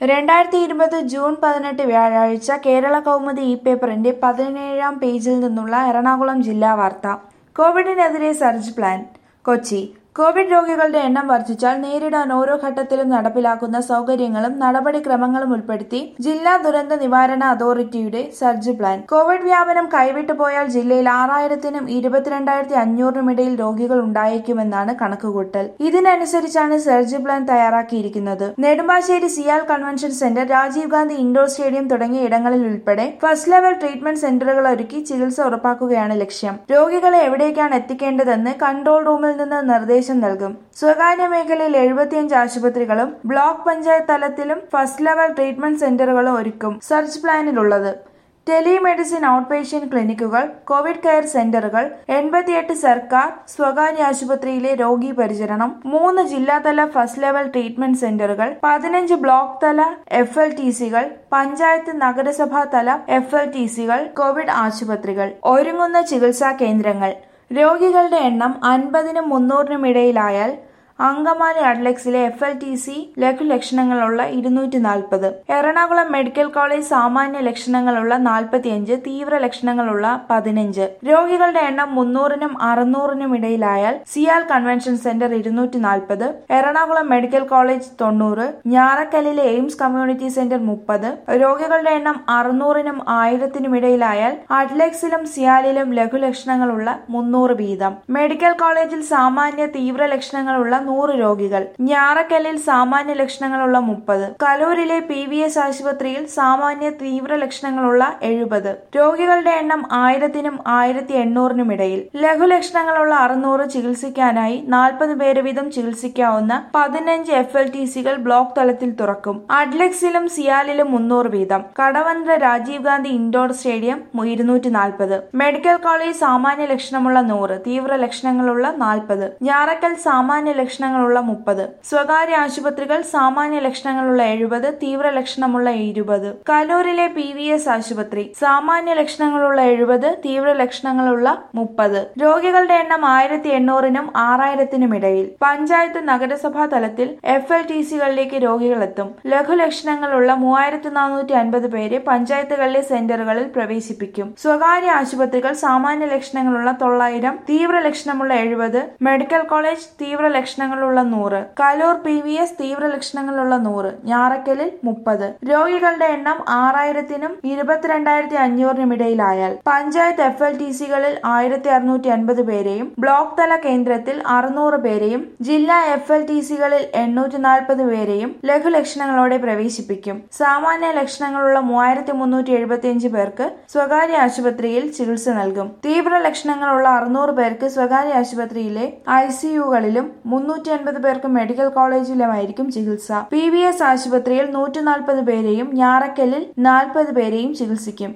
രണ്ടായിരത്തി ഇരുപത് ജൂൺ പതിനെട്ട് വ്യാഴാഴ്ച കേരള കൗമുദി ഇ പേപ്പറിന്റെ പതിനേഴാം പേജിൽ നിന്നുള്ള എറണാകുളം ജില്ലാ വാർത്ത കോവിഡിനെതിരെ സർജ് പ്ലാൻ കൊച്ചി കോവിഡ് രോഗികളുടെ എണ്ണം വർദ്ധിച്ചാൽ നേരിടാൻ ഓരോ ഘട്ടത്തിലും നടപ്പിലാക്കുന്ന സൗകര്യങ്ങളും നടപടിക്രമങ്ങളും ഉൾപ്പെടുത്തി ജില്ലാ ദുരന്ത നിവാരണ അതോറിറ്റിയുടെ സർജ് പ്ലാൻ കോവിഡ് വ്യാപനം കൈവിട്ടു പോയാൽ ജില്ലയിൽ ആറായിരത്തിനും ഇരുപത്തിരണ്ടായിരത്തി അഞ്ഞൂറിനും ഇടയിൽ രോഗികൾ ഉണ്ടായേക്കുമെന്നാണ് കണക്കുകൂട്ടൽ ഇതിനനുസരിച്ചാണ് സർജ് പ്ലാൻ തയ്യാറാക്കിയിരിക്കുന്നത് Nedumbassery CIAL convention centre Rajiv Gandhi indoor stadium തുടങ്ങിയ ഇടങ്ങളിൽ ഉൾപ്പെടെ ഫസ്റ്റ് ലെവൽ ട്രീറ്റ്മെന്റ് സെന്ററുകൾ ഒരുക്കി ചികിത്സ ഉറപ്പാക്കുകയാണ് ലക്ഷ്യം രോഗികളെ എവിടേക്കാണ് എത്തിക്കേണ്ടതെന്ന് കൺട്രോൾ റൂമിൽ നിന്ന് നിർദ്ദേശം നൽകും സ്വകാര്യ മേഖലയിൽ എഴുപത്തിയഞ്ച് ആശുപത്രികളും ബ്ലോക്ക് പഞ്ചായത്ത് തലത്തിലും ഫസ്റ്റ് ലെവൽ ട്രീറ്റ്മെന്റ് സെന്ററുകളും ഒരുക്കും സർച്ച് പ്ലാനിലുള്ളത് ടെലിമെഡിസിൻ ഔട്ട് പേഷ്യന്റ് ക്ലിനിക്കുകൾ കോവിഡ് കെയർ സെന്ററുകൾ എൺപത്തിയെട്ട് സർക്കാർ സ്വകാര്യ ആശുപത്രിയിലെ രോഗി പരിചരണം മൂന്ന് ജില്ലാതല ഫസ്റ്റ് ലെവൽ ട്രീറ്റ്മെന്റ് സെന്ററുകൾ പതിനഞ്ച് ബ്ലോക്ക് തല എഫ് എൽ ടി സികൾ പഞ്ചായത്ത് നഗരസഭാ തല എഫ് എൽ ടി സികൾ കോവിഡ് ആശുപത്രികൾ ഒരുങ്ങുന്ന ചികിത്സാ കേന്ദ്രങ്ങൾ രോഗികളുടെ എണ്ണം അൻപതിനും മുന്നൂറിനും ഇടയിലായാൽ അങ്കമാലി അഡ്ലക്സിലെ എഫ് എൽ ടി സി ലഘുലക്ഷണങ്ങളുള്ള ഇരുന്നൂറ്റി നാൽപ്പത് എറണാകുളം മെഡിക്കൽ കോളേജ് സാമാന്യ ലക്ഷണങ്ങളുള്ള നാൽപ്പത്തിയഞ്ച് തീവ്ര ലക്ഷണങ്ങളുള്ള പതിനഞ്ച് രോഗികളുടെ എണ്ണം മുന്നൂറിനും അറുന്നൂറിനും ഇടയിലായാൽ സിയാൽ കൺവെൻഷൻ സെന്റർ ഇരുന്നൂറ്റി നാൽപ്പത് എറണാകുളം മെഡിക്കൽ കോളേജ് തൊണ്ണൂറ് ഞാറക്കല്ലിലെ എയിംസ് കമ്മ്യൂണിറ്റി സെന്റർ മുപ്പത് രോഗികളുടെ എണ്ണം അറുന്നൂറിനും ആയിരത്തിനും ഇടയിലായാൽ അഡ്ലക്സിലും സിയാലിലും ലഘുലക്ഷണങ്ങളുള്ള മുന്നൂറ് വീതം മെഡിക്കൽ കോളേജിൽ സാമാന്യ തീവ്ര ലക്ഷണങ്ങളുള്ള നൂറ് രോഗികൾ ഞാറക്കല്ലിൽ സാമാന്യ ലക്ഷണങ്ങളുള്ള മുപ്പത് കലൂരിലെ പി വി എസ് ആശുപത്രിയിൽ സാമാന്യ തീവ്ര ലക്ഷണങ്ങളുള്ള എഴുപത് രോഗികളുടെ എണ്ണം ആയിരത്തിനും ആയിരത്തി എണ്ണൂറിനും ഇടയിൽ ലഘുലക്ഷണങ്ങളുള്ള അറുന്നൂറ് ചികിത്സിക്കാനായി നാൽപ്പത് പേര് വീതം ചികിത്സിക്കാവുന്ന പതിനഞ്ച് എഫ് എൽ ടി സികൾ ബ്ലോക്ക് തലത്തിൽ തുറക്കും അഡ്ലക്സിലും സിയാലിലും മുന്നൂറ് വീതം കടവന്ത്ര രാജീവ് ഗാന്ധി ഇൻഡോർ സ്റ്റേഡിയം ഇരുന്നൂറ്റി നാൽപ്പത് മെഡിക്കൽ കോളേജ് സാമാന്യ ലക്ഷണമുള്ള നൂറ് തീവ്ര ലക്ഷണങ്ങളുള്ള നാൽപ്പത് ഞാറക്കൽ സാമാന്യ ലക്ഷണങ്ങളുള്ള മുപ്പത് സ്വകാര്യ ആശുപത്രികൾ സാമാന്യ ലക്ഷണങ്ങളുള്ള എഴുപത് തീവ്ര ലക്ഷണമുള്ള ഇരുപത് കലൂരിലെ പി വി എസ് ആശുപത്രി സാമാന്യ ലക്ഷണങ്ങളുള്ള എഴുപത് തീവ്ര ലക്ഷണങ്ങളുള്ള മുപ്പത് രോഗികളുടെ എണ്ണം ആയിരത്തി എണ്ണൂറിനും ആറായിരത്തിനും ഇടയിൽ പഞ്ചായത്ത് നഗരസഭാ തലത്തിൽ എഫ് എൽ ടി സികളിലേക്ക് രോഗികളെത്തും ലഘുലക്ഷണങ്ങളുള്ള മൂവായിരത്തി നാനൂറ്റി അൻപത് പേരെ പഞ്ചായത്തുകളിലെ സെന്ററുകളിൽ പ്രവേശിപ്പിക്കും സ്വകാര്യ ആശുപത്രികൾ സാമാന്യ ലക്ഷണങ്ങളുള്ള തൊള്ളായിരം തീവ്ര ലക്ഷണമുള്ള എഴുപത് മെഡിക്കൽ കോളേജ് തീവ്ര ലക്ഷണങ്ങളുള്ള നൂറ് കലൂർ പി വി എസ് തീവ്ര ലക്ഷണങ്ങളുള്ള നൂറ് ഞാറക്കലിൽ മുപ്പത് രോഗികളുടെ എണ്ണം ആറായിരത്തിനും ഇരുപത്തിരണ്ടായിരത്തി അഞ്ഞൂറിനും ഇടയിലായാൽ പഞ്ചായത്ത് എഫ് എൽ ടി സികളിൽ ആയിരത്തി അറുന്നൂറ്റി അൻപത് പേരെയും ബ്ലോക്ക് തല കേന്ദ്രത്തിൽ അറുന്നൂറ് പേരെയും ജില്ലാ എഫ് എൽ ടി സികളിൽ എണ്ണൂറ്റി നാൽപ്പത് പേരെയും ലഘുലക്ഷണങ്ങളോടെ പ്രവേശിപ്പിക്കും സാമാന്യ ലക്ഷണങ്ങളുള്ള മൂവായിരത്തി മുന്നൂറ്റി എഴുപത്തിയഞ്ച് പേർക്ക് സ്വകാര്യ ആശുപത്രിയിൽ ചികിത്സ നൽകും തീവ്ര ലക്ഷണങ്ങളുള്ള അറുന്നൂറ് പേർക്ക് സ്വകാര്യ ആശുപത്രിയിലെ ഐ സിയുകളിലും മുന്നൂറ്റി അൻപത് പേർക്ക് മെഡിക്കൽ കോളേജിലുമായിരിക്കും ചികിത്സ പി വി എസ് ആശുപത്രിയിൽ നൂറ്റി നാൽപ്പത് പേരെയും ഞാറക്കലിൽ നാൽപ്പത് പേരെയും ചികിത്സിക്കും